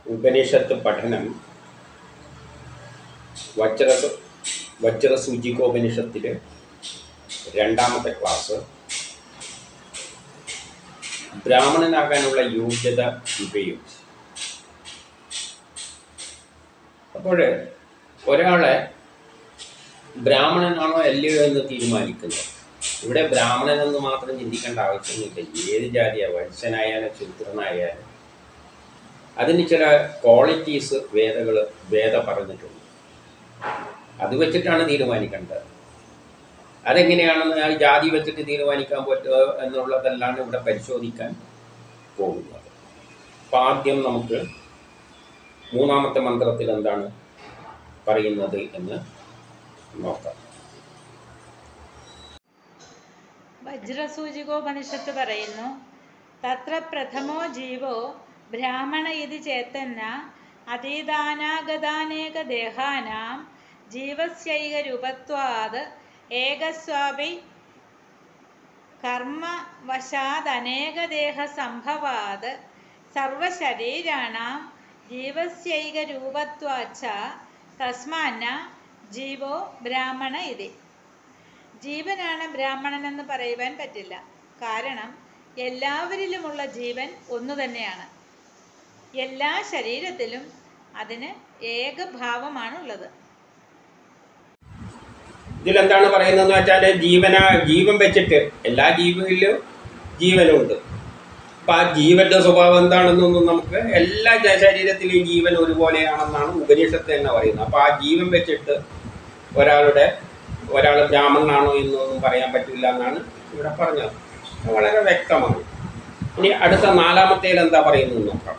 ഉപനിഷത്ത് പഠനം വജ്ര വജ്രസൂചികോപനിഷത്തിൽ രണ്ടാമത്തെ ക്ലാസ് ബ്രാഹ്മണനാകാനുള്ള യോഗ്യത ഇവയും അപ്പോൾ ഒരാളെ ബ്രാഹ്മണനാണോ അല്ലയോ എന്ന് തീരുമാനിക്കുന്നത് ഇവിടെ ബ്രാഹ്മണൻ എന്ന് മാത്രം ചിന്തിക്കേണ്ട ആവശ്യമൊന്നുമില്ല ഏത് ജാതിയാണ് വത്സനായാലും ശൂദ്രനായാലും അതിന് ചില ക്വാളിറ്റീസ് വേദകൾ വേദ പറഞ്ഞിട്ടുണ്ട് അത് വെച്ചിട്ടാണ് തീരുമാനിക്കേണ്ടത് അതെങ്ങനെയാണെന്ന് ആ ജാതി വെച്ചിട്ട് തീരുമാനിക്കാൻ പറ്റുമോ എന്നുള്ളതെല്ലാം ഇവിടെ പരിശോധിക്കാൻ പോകുന്നത് അപ്പം ആദ്യം നമുക്ക് മൂന്നാമത്തെ മന്ത്രത്തിൽ എന്താണ് പറയുന്നത് എന്ന് നോക്കാം വജ്രസൂചികോപനിഷത്ത് പറയുന്നു തത്ര പ്രഥമോ ജീവോ ബ്രാഹ്മണ ഇതി ചേത്തന്ന അതീതാനാഗതാനേക ദേഹാനാം ജീവസ്യൈക രൂപത്വാത് ഏകസ്വാപി കർമ്മവശാദനേകദേഹ സംഭവാത് സർവശരീരാണാം ജീവസ്യൈക രൂപത്വാച്ച തസ്മാന്ന ജീവോ ബ്രാഹ്മണ ഇതി ജീവനാണ് ബ്രാഹ്മണനെന്ന് പറയുവാൻ പറ്റില്ല കാരണം എല്ലാവരിലുമുള്ള ജീവൻ ഒന്നു തന്നെയാണ് എല്ലാ ശരീരത്തിലും അതിന് ഏകഭാവമാണുള്ളത് ഇതിലെന്താണ് പറയുന്നതെന്ന് വെച്ചാൽ ജീവന ജീവൻ വെച്ചിട്ട് എല്ലാ ജീവികളിലും ജീവനുണ്ട് അപ്പം ആ ജീവന്റെ സ്വഭാവം എന്താണെന്നൊന്നും നമുക്ക് എല്ലാ ജ- ശരീരത്തിലെയും ജീവൻ ഒരുപോലെയാണെന്നാണ് ഉപനിഷത്ത് തന്നെ പറയുന്നത് അപ്പോൾ ആ ജീവൻ വെച്ചിട്ട് ഒരാളുടെ ഒരാൾ ബ്രാഹ്മണനാണോ എന്നൊന്നും പറയാൻ പറ്റില്ല എന്നാണ് ഇവിടെ പറഞ്ഞത് അത് വളരെ വ്യക്തമാണ് ഇനി അടുത്ത നാലാമത്തേൽ എന്താ പറയുന്നത് നോക്കാം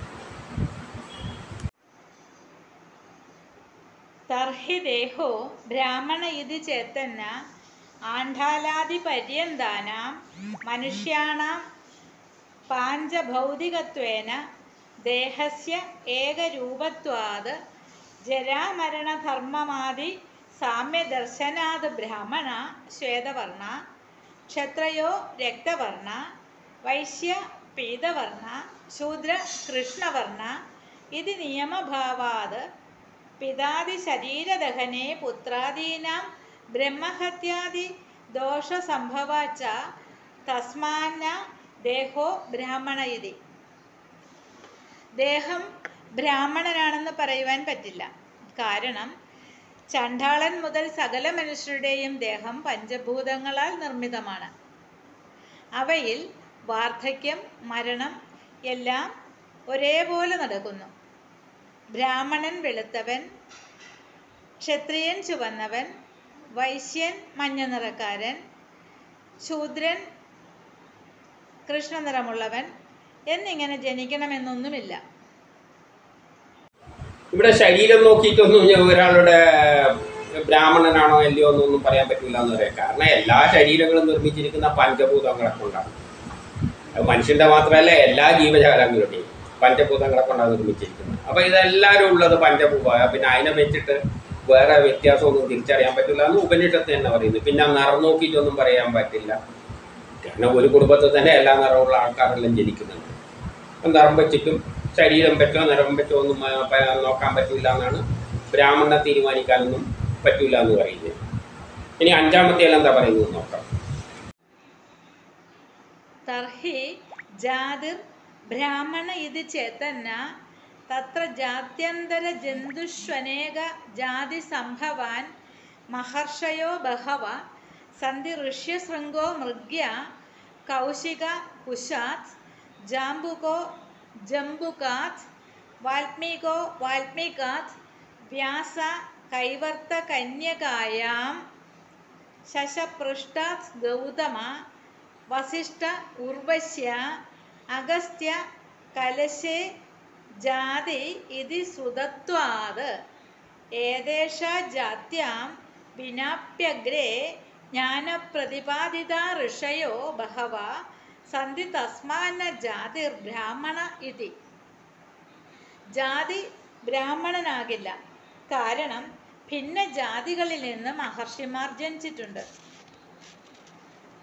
തർഹി ദേഹോ ബ്രാഹ്മണ ഇതി ചേത്തന്ന ആണ്ഡാലാദിപര്യന്താനാം മനുഷ്യാണാം പാഞ്ചഭൗതികത്വേന ദേഹസ്യ ഏകരൂപത്വാത് ജരാമരണധർമ്മമാദി സാമ്യദർശനാത് ബ്രാഹ്മണ ശ്വേതവർണ ക്ഷത്രയോ രക്തവർണ വൈശ്യ പീതവർണ ശൂദ്ര കൃഷ്ണവർണ ഇത് നിയമഭാവാത് പിതാതി ശരീരദഹനെ പുത്രാദീനാം ബ്രഹ്മഹത്യാദി ദോഷസംഭവാച്ച തസ്മാന്ന ദേഹോ ബ്രാഹ്മണ ഇതി ദേഹം ബ്രാഹ്മണനാണെന്ന് പറയുവാൻ പറ്റില്ല കാരണം ചണ്ഡാളൻ മുതൽ സകല മനുഷ്യരുടെയും ദേഹം പഞ്ചഭൂതങ്ങളാൽ നിർമ്മിതമാണ് അവയിൽ വാർദ്ധക്യം മരണം എല്ലാം ഒരേപോലെ നടക്കുന്നു ബ്രാഹ്മണൻ വെളുത്തവൻ ക്ഷത്രിയൻ ചുവന്നവൻ വൈശ്യൻ മഞ്ഞ നിറക്കാരൻ ശൂദ്രൻ കൃഷ്ണനിറമുള്ളവൻ എന്നിങ്ങനെ ജനിക്കണമെന്നൊന്നുമില്ല ഇവിടെ ശരീരം നോക്കിയിട്ടൊന്നും ഞാൻ ഒരാളുടെ ബ്രാഹ്മണനാണോ അല്ലയോ എന്നൊന്നും പറയാൻ പറ്റില്ല എന്ന് പറയാം കാരണം എല്ലാ ശരീരങ്ങളും നിർമ്മിച്ചിരിക്കുന്ന പഞ്ചഭൂതങ്ങളെ കൊണ്ടാണ് അത് മനുഷ്യന്റെ മാത്രമല്ല എല്ലാ ജീവജാലങ്ങളുടെയും പഞ്ചഭൂതങ്ങളെ കൊണ്ടാണ് നിർമ്മിച്ചിരിക്കുന്നത് അപ്പൊ ഇതെല്ലാവരും ഉള്ളത് പഞ്ചഭൂത പിന്നെ അതിനെ വെച്ചിട്ട് വേറെ വ്യത്യാസമൊന്നും തിരിച്ചറിയാൻ പറ്റില്ല എന്ന് ഉപനിഷത്ത് തന്നെ പറയുന്നു പിന്നെ നിറം നോക്കിയിട്ടൊന്നും പറയാൻ പറ്റില്ല കാരണം ഒരു കുടുംബത്തിൽ തന്നെ എല്ലാ നിറമുള്ള ആൾക്കാരെല്ലാം ജനിക്കുന്നുണ്ട് അപ്പം നിറം വെച്ചിട്ടും ശരീരം പറ്റോ നിറം പറ്റോ ഒന്നും ആ, പ- നോക്കാൻ പറ്റില്ല എന്നാണ് ബ്രാഹ്മണനെ തീരുമാനിക്കാനൊന്നും പറ്റില്ല എന്ന് പറയുന്നത് ഇനി അഞ്ചാമത്തെ എന്താ പറയുന്നത് നോക്കാം തർഹി ജാതിർ ബ്രാഹ്മണ ഇത് ചേതന്ന തത്ര ജാത്യന്തര ജന്തുഷ്വനേക ജാതി സംഭവാൻ മഹർഷയോ ബഹവ സന്ധി ഋഷ്യശൃംഗോ മൃഗ്യ കൗശിക കുശാത് ജാംബുകോ ജംബുകാത് വാൽമീകോ വാൽമീകാത് വ്യാസ കൈവർത്ത കന്യകായാം ശശപൃഷ്ടാത് ഗൗതമ വസിഷ്ഠ ഉർവശ്യ അഗസ്ത്യ കലശേ ജാതി ഇതി ശ്രുതത്വാത് ഏതേഷ ജാത്യാം വിനാപ്യഗ്രേ ജ്ഞാനപ്രതിപാദിത ഋഷയോ ബഹവ സന്ധി തസ്മാന്ന ജാതിർ ബ്രാഹ്മണ ഇതി ജാതി ബ്രാഹ്മണനാകില്ല കാരണം ഭിന്ന ജാതികളിൽ നിന്ന് മഹർഷിമാർ ജനിച്ചിട്ടുണ്ട്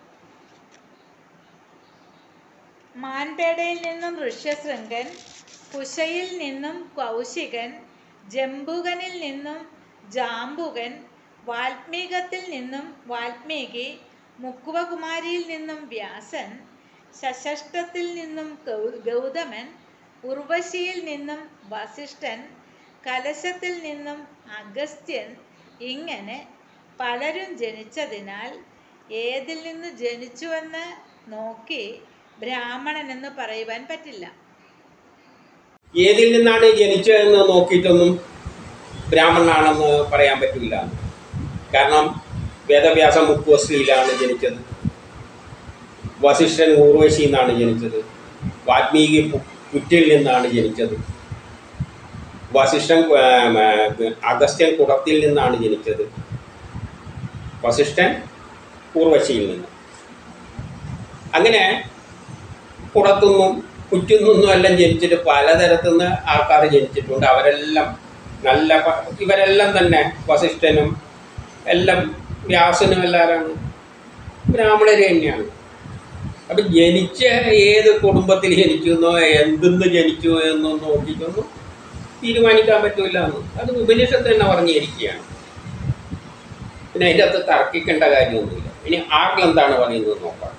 മാൻപേടയിൽ നിന്നും ഋഷ്യശൃംഗൻ കുശയിൽ നിന്നും കൗശികൻ ജംബുകനിൽ നിന്നും ജാമ്പുകൻ വാൽമീകത്തിൽ നിന്നും വാൽമീകി മുക്കുവകുമാരിയിൽ നിന്നും വ്യാസൻ ശശഷ്ടത്തിൽ നിന്നും ഗൗ- ഗൗതമൻ ഉർവശിയിൽ നിന്നും വസിഷ്ഠൻ കലശത്തിൽ നിന്നും അഗസ്ത്യൻ ഇങ്ങനെ പലരും ജനിച്ചതിനാൽ ഏതിൽ നിന്ന് ജനിച്ചുവെന്ന് നോക്കി ബ്രാഹ്മണനെന്ന് പറയുവാൻ പറ്റില്ല ഏതിൽ നിന്നാണ് ജനിച്ചതെന്ന് നോക്കിയിട്ടൊന്നും ബ്രാഹ്മണനാണെന്ന് പറയാൻ പറ്റില്ല കാരണം വേദവ്യാസം മുക്കുവസ്ലിയിലാണ് ജനിച്ചത് വസിഷ്ഠൻ ഊർവശിയിൽ നിന്നാണ് ജനിച്ചത് വാൽമീകി പു- പുറ്റിൽ നിന്നാണ് ജനിച്ചത് വസിഷ്ഠൻ ആ, ആ, അഗസ്ത്യൻ കുടത്തിൽ നിന്നാണ് ജനിച്ചത് വസിഷ്ഠൻ ഊർവശിയിൽ നിന്ന് അങ്ങനെ കുടത്തുനിന്നും കുറ്റുനിന്നും എല്ലാം ജനിച്ചിട്ട് പലതരത്തിൽ നിന്ന് ആൾക്കാർ ജനിച്ചിട്ടുണ്ട് അവരെല്ലാം നല്ല പ- ഇവരെല്ലാം തന്നെ വസിഷ്ഠനും എല്ലാം വ്യാസനും എല്ലാവരാണ് ബ്രാഹ്മണര് തന്നെയാണ് അപ്പം ജനിച്ച ഏത് കുടുംബത്തിൽ ജനിച്ചു എന്നോ എന്തെന്ന് ജനിച്ചു എന്നോ നോക്കിയിട്ടൊന്നും തീരുമാനിക്കാൻ പറ്റില്ല എന്ന് അത് ഉപനിഷത്ത് തന്നെ പറഞ്ഞിരിക്കുകയാണ് പിന്നെ അതിൻ്റെ അകത്ത് തർക്കിക്കേണ്ട കാര്യമൊന്നുമില്ല ഇനി ആർക്കെന്താണ് പറയുന്നത് നോക്കാം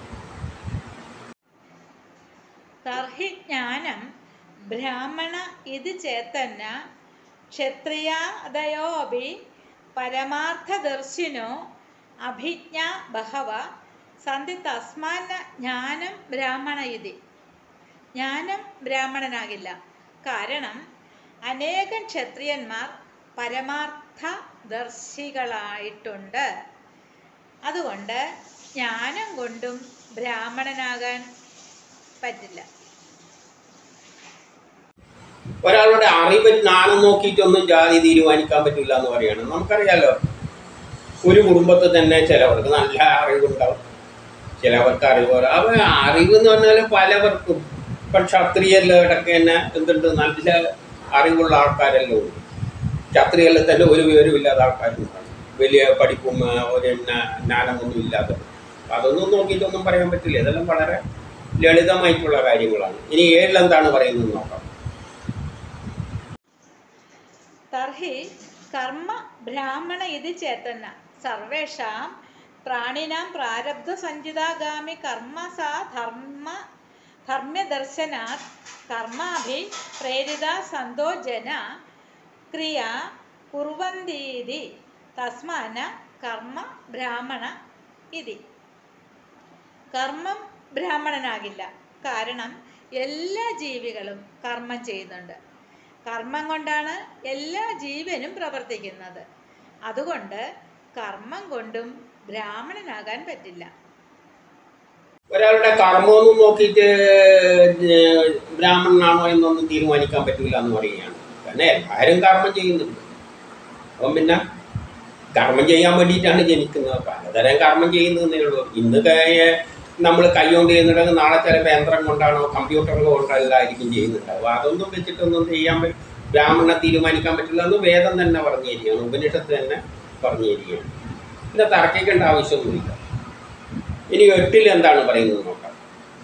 തർഹി ജ്ഞാനം ബ്രാഹ്മണ ഇത് ചേത്തന്ന ക്ഷത്രിയാദയോ അപി പരമാർത്ഥദർശിനോ അഭിജ്ഞ ബഹവ സന്ധി തസ്മാന്ന ജ്ഞാനം ബ്രാഹ്മണ ഇതി ജ്ഞാനം ബ്രാഹ്മണനാകില്ല കാരണം അനേകം ക്ഷത്രിയന്മാർ പരമാർത്ഥ ദർശികളായിട്ടുണ്ട് അതുകൊണ്ട് ജ്ഞാനം കൊണ്ടും ബ്രാഹ്മണനാകാൻ പറ്റില്ല ഒരാളുടെ അറിവ് ജ്ഞാനം നോക്കിയിട്ടൊന്നും ജാതി തീരുമാനിക്കാൻ പറ്റില്ല എന്ന് പറയാണ് നമുക്കറിയാലോ ഒരു കുടുംബത്തിൽ തന്നെ ചിലവർക്ക് നല്ല അറിവുണ്ടാവും ചിലവർക്ക് അറിവ് അവ അറിവ് എന്ന് പറഞ്ഞാൽ പലവർക്കും ഇപ്പം ക്ഷത്രിയരിലൊക്കെ തന്നെ എന്തുണ്ട് നല്ല അറിവുള്ള ആൾക്കാരെല്ലാം ഉണ്ട് ക്ഷത്രിയരിൽ തന്നെ ഒരു വിവരവും ഇല്ലാത്ത ആൾക്കാരുണ്ടാണ് വലിയ പഠിപ്പും ആ, ഒരു ജ്ഞാ- ജ്ഞാനമൊന്നും ഇല്ലാത്ത അതൊന്നും നോക്കിയിട്ടൊന്നും പറയാൻ പറ്റില്ല ഇതെല്ലാം വളരെ ലളിതമായിട്ടുള്ള കാര്യങ്ങളാണ് ഇനി ഏഴിലെന്താണ് പറയുന്നത് നോക്കാം തർഹി കർമ്മ ബ്രാഹ്മണ ഇത് ചേതന സർവേഷാം പ്രാണിനാം പ്രാരബ്ധ സഞ്ചിതാഗാമി കർമ്മ സാ ധർമ്മ ധർമ്മ്യദർശനാത് കർമാഭി പ്രേരിത സന്തോ ജന ക്രിയ കുർവന്തീതി തസ്മാന കർമ്മ ബ്രാഹ്മണ ഇതി കർമ്മം ബ്രാഹ്മണനാകില്ല കാരണം എല്ലാ ജീവികളും കർമ്മം ചെയ്യുന്നുണ്ട് കർമ്മം കൊണ്ടാണ് എല്ലാ ജീവനും പ്രവർത്തിക്കുന്നത് അതുകൊണ്ട് കർമ്മം കൊണ്ടും ബ്രാഹ്മണനാകാൻ പറ്റില്ല ഒരാളുടെ കർമ്മമൊന്നും നോക്കിയിട്ട് ഏർ ബ്രാഹ്മണനാണോ എന്നൊന്നും തീരുമാനിക്കാൻ പറ്റില്ല എന്ന് പറയുകയാണ് കാരണം എല്ലാവരും കർമ്മം ചെയ്യുന്നുണ്ട് അപ്പം പിന്നെ കർമ്മം ചെയ്യാൻ വേണ്ടിയിട്ടാണ് ജനിക്കുന്നത് പലതരം കർമ്മം ചെയ്യുന്നതേ ഉള്ളൂ ഇന്ന് നമ്മൾ കൈകൊണ്ട് ചെയ്യുന്നുണ്ടെങ്കിൽ നാളെ ചിലപ്പോൾ യന്ത്രം കൊണ്ടാണോ കമ്പ്യൂട്ടർ കൊണ്ടല്ലായിരിക്കും ചെയ്യുന്നുണ്ടാവുക അതൊന്നും വെച്ചിട്ടൊന്നും ചെയ്യാൻ പറ്റും ബ്രാഹ്മണനെ തീരുമാനിക്കാൻ പറ്റില്ല എന്ന് വേദം തന്നെ പറഞ്ഞിരിക്കുകയാണ് ഉപനിഷത്ത് തന്നെ പറഞ്ഞിരിക്കുകയാണ് പിന്നെ തർക്കിക്കേണ്ട ആവശ്യമൊന്നുമില്ല ഇനി എട്ടിൽ എന്താണ് പറയുന്നത് നോക്കാം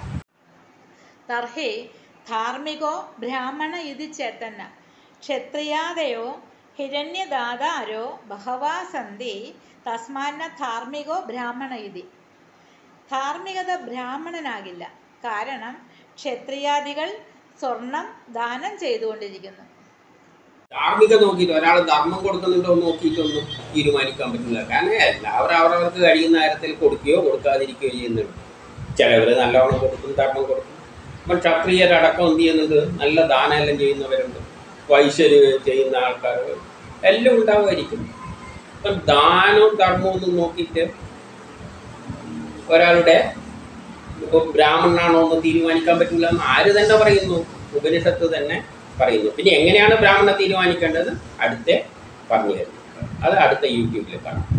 തർഹി ധാർമ്മികോ ബ്രാഹ്മണ ഇത് ചേതന ക്ഷത്രിയാദയോ ഹിരണ്യദാതാരോ ബഹവാ സന്തി തസ്മാന്ന ധാർമ്മികോ ബ്രാഹ്മണ ഇതി ധാർമ്മികത ബ്രാഹ്മണനാകില്ല കാരണം ക്ഷത്രിയാദികൾ സ്വർണം ദാനം ചെയ്തുകൊണ്ടിരിക്കുന്നു ധാർമ്മിക നോക്കിയിട്ട് ഒരാൾ ധർമ്മം കൊടുക്കുന്നുണ്ടോ എന്ന് നോക്കിയിട്ടൊന്നും തീരുമാനിക്കാൻ പറ്റില്ല കാരണം എല്ലാവരും അവരവർക്ക് കഴിയുന്ന കാര്യത്തിൽ കൊടുക്കുകയോ കൊടുക്കാതിരിക്കുകയോ ചെയ്യുന്നുണ്ട് ചിലവർ നല്ലവണ്ണം കൊടുക്കും ധർമ്മം കൊടുക്കും അപ്പം ക്ഷത്രിയരടക്കം എന്ത് ചെയ്യുന്നുണ്ട് നല്ല ദാനം എല്ലാം ചെയ്യുന്നവരുണ്ട് വൈശ്യര് ചെയ്യുന്ന ആൾക്കാർ എല്ലാം ഉണ്ടാവുമായിരിക്കും അപ്പം ദാനവും ധർമ്മവും ഒന്നും നോക്കിയിട്ട് ഒരാളുടെ ഇപ്പോൾ ബ്രാഹ്മണനാണോ എന്ന് തീരുമാനിക്കാൻ പറ്റില്ല എന്ന് ആര് തന്നെ പറയുന്നു ഉപനിഷത്ത് തന്നെ പറയുന്നു പിന്നെ എങ്ങനെയാണ് ബ്രാഹ്മണ തീരുമാനിക്കേണ്ടത് അടുത്ത പറഞ്ഞു തരുന്നു അത് അടുത്ത യൂട്യൂബിൽ കാണാം